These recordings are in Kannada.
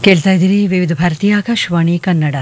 ಕೇಳ್ತಾ ಇದ್ದೀರಿ ವಿವಿಧ ಭಾರತಿ ಆಕಾಶವಾಣಿ ಕನ್ನಡ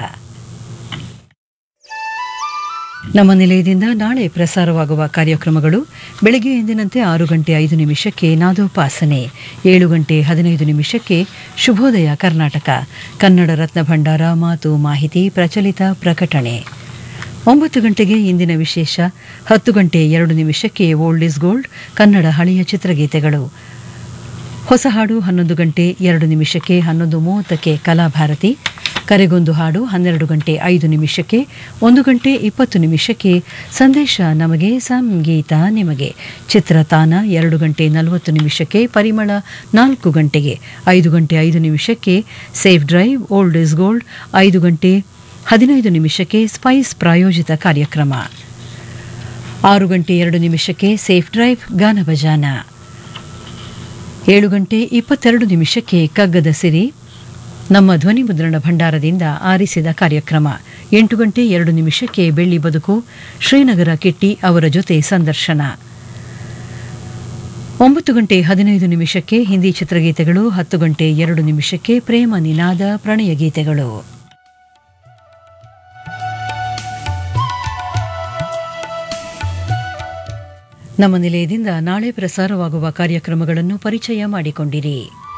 ನಮ್ಮ ನಿಲಯದಿಂದ ನಾಳೆ ಪ್ರಸಾರವಾಗುವ ಕಾರ್ಯಕ್ರಮಗಳು ಬೆಳಗ್ಗೆ ಎಂದಿನಂತೆ ಆರು ಗಂಟೆ ಐದು ನಿಮಿಷಕ್ಕೆ ನಾದೋಪಾಸನೆ ಏಳು ಗಂಟೆ ಹದಿನೈದು ನಿಮಿಷಕ್ಕೆ ಶುಭೋದಯ ಕರ್ನಾಟಕ ಕನ್ನಡ ರತ್ನ ಭಂಡಾರ ಮಾತು ಮಾಹಿತಿ ಪ್ರಚಲಿತ ಪ್ರಕಟಣೆ ಒಂಬತ್ತು ಗಂಟೆಗೆ ಇಂದಿನ ವಿಶೇಷ ಹತ್ತು ಗಂಟೆ ಎರಡು ನಿಮಿಷಕ್ಕೆ ಓಲ್ಡ್ ಇಸ್ ಗೋಲ್ಡ್ ಕನ್ನಡ ಹಳೆಯ ಚಿತ್ರಗೀತೆಗಳು ಹೊಸ ಹಾಡು ಹನ್ನೊಂದು ಗಂಟೆ ಎರಡು ನಿಮಿಷಕ್ಕೆ ಹನ್ನೊಂದು ಮೂವತ್ತಕ್ಕೆ ಕಲಾಭಾರತಿ ಕರೆಗೊಂದು ಹಾಡು ಹನ್ನೆರಡು ಗಂಟೆ ಐದು ನಿಮಿಷಕ್ಕೆ ಒಂದು ಗಂಟೆ ಇಪ್ಪತ್ತು ನಿಮಿಷಕ್ಕೆ ಸಂದೇಶ ನಮಗೆ ಸಂಗೀತ ನಿಮಗೆ ಚಿತ್ರತಾನ ಎರಡು ಗಂಟೆ ನಲವತ್ತು ನಿಮಿಷಕ್ಕೆ ಪರಿಮಳ ನಾಲ್ಕು ಗಂಟೆಗೆ ಐದು ಗಂಟೆ ಐದು ನಿಮಿಷಕ್ಕೆ safe drive old is gold ಐದು ಗಂಟೆ ಹದಿನೈದು ನಿಮಿಷಕ್ಕೆ ಸ್ಪೈಸ್ ಪ್ರಾಯೋಜಿತ ಕಾರ್ಯಕ್ರಮ ಆರು ಗಂಟೆ ಎರಡು ನಿಮಿಷಕ್ಕೆ ಸೇಫ್ ಡ್ರೈವ್ ಗಾನಭಜಾನ ಏಳು ಗಂಟೆ ಇಪ್ಪತ್ತೆರಡು ನಿಮಿಷಕ್ಕೆ ಕಗ್ಗದ ಸಿರಿ ನಮ್ಮ ಧ್ವನಿ ಮುದ್ರಣ ಭಂಡಾರದಿಂದ ಆರಿಸಿದ ಕಾರ್ಯಕ್ರಮ ಎಂಟು ಗಂಟೆ ಎರಡು ನಿಮಿಷಕ್ಕೆ ಬೆಳ್ಳಿ ಬದುಕು ಶ್ರೀನಗರ ಕಿಟ್ಟಿ ಅವರ ಜೊತೆ ಸಂದರ್ಶನ ಒಂಬತ್ತು ಗಂಟೆ ಹದಿನೈದು ನಿಮಿಷಕ್ಕೆ ಹಿಂದಿ ಚಿತ್ರಗೀತೆಗಳು ಹತ್ತು ಗಂಟೆ ಎರಡು ನಿಮಿಷಕ್ಕೆ ಪ್ರೇಮ ನಿನಾದ ಪ್ರಣಯ ಗೀತೆಗಳು ನಮ್ಮ ನಿಲಯದಿಂದ ನಾಳೆ ಪ್ರಸಾರವಾಗುವ ಕಾರ್ಯಕ್ರಮಗಳನ್ನು ಪರಿಚಯ ಮಾಡಿಕೊಂಡಿರಿ